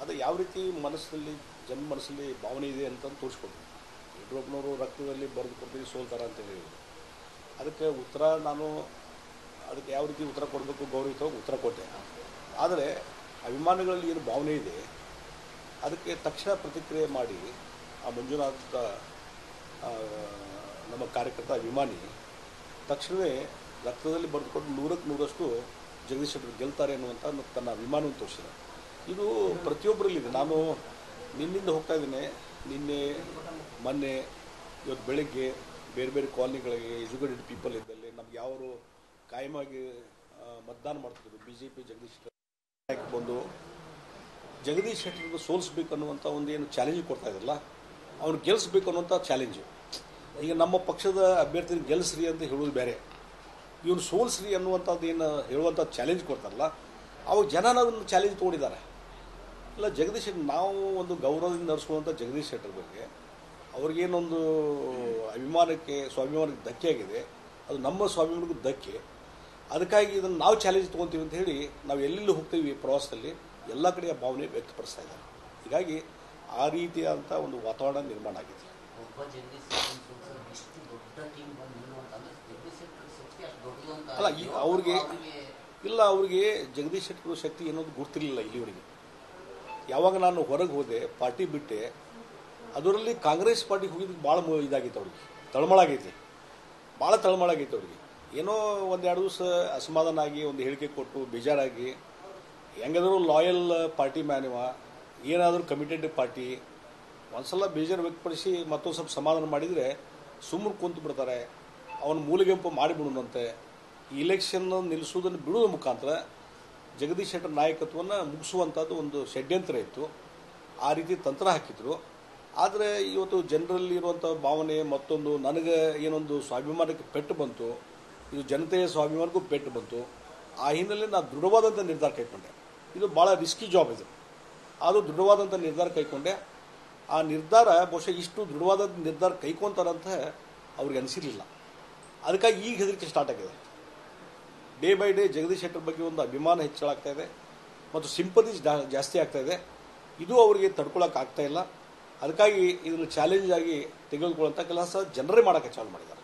ಅದು ಯಾವ ರೀತಿ ಮನಸ್ಸಿನಲ್ಲಿ ಜನ ಮನಸ್ಸಲ್ಲಿ ಭಾವನೆ ಇದೆ ಅಂತ ತೋರಿಸ್ಕೊಡ್ತೀನಿ ಯಡಿಯೂರಪ್ಪನವರು ರಕ್ತದಲ್ಲಿ ಬರೆದು ಕೊಡ್ತೀವಿ ಸೋಲ್ತಾರ ಅಂತ ಹೇಳಿದ್ರು ಅದಕ್ಕೆ ಉತ್ತರ ನಾನು ಅದಕ್ಕೆ ಯಾವ ರೀತಿ ಉತ್ತರ ಕೊಡಬೇಕು ಗೌರವಿತವಾಗಿ ಉತ್ತರ ಕೊಟ್ಟೆ ಆದರೆ ಅಭಿಮಾನಿಗಳಲ್ಲಿ ಏನು ಭಾವನೆ ಇದೆ ಅದಕ್ಕೆ ತಕ್ಷಣ ಪ್ರತಿಕ್ರಿಯೆ ಮಾಡಿ ಆ ಮಂಜುನಾಥ ಆ, ನಮ್ಮ ಕಾರ್ಯಕರ್ತ ಅಭಿಮಾನಿ ತಕ್ಷಣವೇ ರಕ್ತದಲ್ಲಿ ಬರೆದುಕೊಂಡು ನೂರಕ್ಕೆ ನೂರಷ್ಟು ಜಗದೀಶ್ ಶೆಟ್ಟರ್ ಗೆಲ್ತಾರೆ ಅನ್ನುವಂಥ ತನ್ನ ಅಭಿಮಾನವನ್ನು ತೋರಿಸಿದ ಇದು ಪ್ರತಿಯೊಬ್ಬರಲ್ಲಿದೆ ನಾನು ನಿನ್ನಿಂದ ಹೋಗ್ತಾ ಇದ್ದೇನೆ ನಿನ್ನೆ ಮೊನ್ನೆ ಇವತ್ತು ಬೆಳಗ್ಗೆ ಬೇರೆ ಬೇರೆ ಕಾಲನಿಗಳಿಗೆ ಎಜುಕೇಟೆಡ್ ಪೀಪಲ್ ಇದ್ದಲ್ಲಿ ನಮ್ಗೆ ಯಾವರು ಕಾಯಮಾಗಿ ಆ, ಮತದಾನ ಮಾಡ್ತಿದ್ರು B J P Jagadish Shettar ಬಂದು ಜಗದೀಶ್ ಶೆಟ್ಟರ್ಗೆ ಸೋಲಿಸ್ಬೇಕು ಅನ್ನುವಂಥ ಒಂದು ಏನು ಚಾಲೆಂಜ್ ಕೊಡ್ತಾ ಇದ್ರಲ್ಲ ಅವ್ನು ಗೆಲ್ಲಿಸ್ಬೇಕು ಅನ್ನುವಂಥ ಚಾಲೆಂಜು ಈಗ ನಮ್ಮ ಪಕ್ಷದ ಅಭ್ಯರ್ಥಿನ ಗೆಲ್ಲಿಸ್ರಿ ಅಂತ ಹೇಳೋದು ಬೇರೆ ಇವನು ಸೋಲಿಸ್ರಿ ಅನ್ನುವಂಥದ್ದು ಏನು ಹೇಳುವಂಥ ಚಾಲೆಂಜ್ ಕೊಡ್ತಾರಲ್ಲ ಅವಾಗ ಜನ ಅದನ್ನು ಚಾಲೆಂಜ್ ತೊಗೊಂಡಿದ್ದಾರೆ ಇಲ್ಲ ಜಗದೀಶ್ ಶೆಟ್ಟರ್ ನಾವು ಒಂದು ಗೌರವದಿಂದ ನಡೆಸುವಂಥ ಜಗದೀಶ್ ಶೆಟ್ಟರ್ ಬಗ್ಗೆ ಅವ್ರಿಗೇನೊಂದು ಅಭಿಮಾನಕ್ಕೆ ಸ್ವಾಭಿಮಾನಕ್ಕೆ ಧಕ್ಕೆ ಆಗಿದೆ ಅದು ನಮ್ಮ ಸ್ವಾಭಿಮಾನಕ್ಕೂ ಧಕ್ಕೆ ಅದಕ್ಕಾಗಿ ಇದನ್ನು ನಾವು ಚಾಲೆಂಜ್ ತೊಗೊತೀವಿ ಅಂತ ಹೇಳಿ ನಾವು ಎಲ್ಲೆಲ್ಲಿ ಹೋಗ್ತೀವಿ ಪ್ರವಾಸದಲ್ಲಿ ಎಲ್ಲ ಕಡೆಯ ಭಾವನೆ ವ್ಯಕ್ತಪಡಿಸ್ತಾ ಇದ್ದಾರೆ ಹೀಗಾಗಿ ಆ ರೀತಿಯಾದಂಥ ಒಂದು ವಾತಾವರಣ ನಿರ್ಮಾಣ ಆಗಿದೆ ಒಬ್ಬ ಜಗದೀಶ್ ಶೆಟ್ಟರ್ ಸೋಲ್ಸೋದು ಇಷ್ಟು ದೊಡ್ಡ ಟೀಮ್ ಬಂದು ನಿಲ್ಲುವಂತ ಅಂದ್ರೆ ಜಗದೀಶ್ ಶೆಟ್ಟರ್ ಶಕ್ತಿ ಅಷ್ಟು ದೊಡ್ಡದು ಅಂತ ಅಲ್ಲ, ಈ ಅವ್ರಿಗೆ- ಅವ್ರಿಗೆ ಇಲ್ಲ ಅವರಿಗೆ ಜಗದೀಶ್ ಶೆಟ್ಟರ್ ಶಕ್ತಿ ಏನೋದು ಗೊತ್ತಿರಲಿಲ್ಲ ಇಲ್ಲಿವರೆಗೆ ಯಾವಾಗ ನಾನು ಹೊರಗೆ ಹೋದೆ ಪಾರ್ಟಿ ಬಿಟ್ಟೆ ಅದರಲ್ಲಿ ಕಾಂಗ್ರೆಸ್ ಪಾರ್ಟಿಗೆ ಹೋಗಿದ್ದಕ್ಕೆ ಭಾಳ ಇದಾಗಿತ್ತು ಅವ್ರಿಗೆ ತಳಮಳ ಆಗೈತಿ ಭಾಳ ತಳಮಳ ಆಗೈತೆ ಅವ್ರಿಗೆ ಏನೋ ಒಂದೆರಡು ದಿವಸ ಅಸಮಾಧಾನ ಆಗಿ ಒಂದು ಹೇಳಿಕೆ ಕೊಟ್ಟು ಬೇಜಾರಾಗಿ ಹೆಂಗಾದರೂ ಲಾಯಲ್ ಪಾರ್ಟಿ ಮ್ಯಾನ್ ಇವ ಏನಾದರೂ ಕಮಿಟೆಡ್ ಪಾರ್ಟಿ ಒಂದ್ಸಲ ಬೇಜಾರು ವ್ಯಕ್ತಪಡಿಸಿ ಮತ್ತೊಂದು ಸ್ವಲ್ಪ ಸಮಾಧಾನ ಮಾಡಿದರೆ ಸುಮ್ಮನೆ ಕುಂತು ಬಿಡ್ತಾರೆ ಅವನ ಮೂಲಿಗೆಂಪು ಮಾಡಿಬಿಡೋಣಂತೆ ಈ ಇಲೆಕ್ಷನ್ ನಿಲ್ಲಿಸುವುದನ್ನು ಬಿಡುವ ಮುಖಾಂತರ ಜಗದೀಶ್ ಶೆಟ್ಟರ್ ನಾಯಕತ್ವವನ್ನು ಮುಗಿಸುವಂಥದ್ದು ಒಂದು ಷಡ್ಯಂತ್ರ ಇತ್ತು ಆ ರೀತಿ ತಂತ್ರ ಹಾಕಿದ್ರು ಆದರೆ ಇವತ್ತು ಜನರಲ್ಲಿ ಇರುವಂಥ ಭಾವನೆ ಮತ್ತೊಂದು ನನಗೆ ಏನೊಂದು ಸ್ವಾಭಿಮಾನಕ್ಕೆ ಪೆಟ್ಟು ಬಂತು ಇದು ಜನತೆಯ ಸ್ವಾಭಿಮಾನಕ್ಕೂ ಪೆಟ್ಟು ಬಂತು ಆ ಹಿನ್ನೆಲೆ ನಾನು ದೃಢವಾದಂಥ ನಿರ್ಧಾರ ಕೈಗೊಂಡೆ ಇದು ಭಾಳ ರಿಸ್ಕಿ ಜಾಬ್ ಇದು ಅದು ದೃಢವಾದಂಥ ನಿರ್ಧಾರ ಕೈಗೊಂಡೆ ಆ ನಿರ್ಧಾರ ಬಹುಶಃ ಇಷ್ಟು ದೃಢವಾದ ನಿರ್ಧಾರ ಕೈಕೊಂತಾರಂತ ಅವ್ರಿಗೆ ಅನಿಸಿರಲಿಲ್ಲ ಅದಕ್ಕಾಗಿ ಈಗ ಹೆದರಿಕೆ ಸ್ಟಾರ್ಟ್ ಆಗಿದೆ day by day Jagadish Shettar ಬಗ್ಗೆ ಒಂದು ಅಭಿಮಾನ ಹೆಚ್ಚಳಾಗ್ತಾ ಇದೆ ಮತ್ತು ಸಿಂಪತಿ ಜಾಸ್ತಿ ಆಗ್ತಾ ಇದೆ ಇದು ಅವರಿಗೆ ತಡ್ಕೊಳಕ್ಕೆ ಆಗ್ತಾ ಇಲ್ಲ ಅದಕ್ಕಾಗಿ ಇದನ್ನು ಚಾಲೆಂಜ್ ಆಗಿ ತೆಗೆದುಕೊಳ್ಳುವಂಥ ಕೆಲಸ ಜನರೇ ಮಾಡೋಕ್ಕೆ ಚಾಲು ಮಾಡಿದ್ದಾರೆ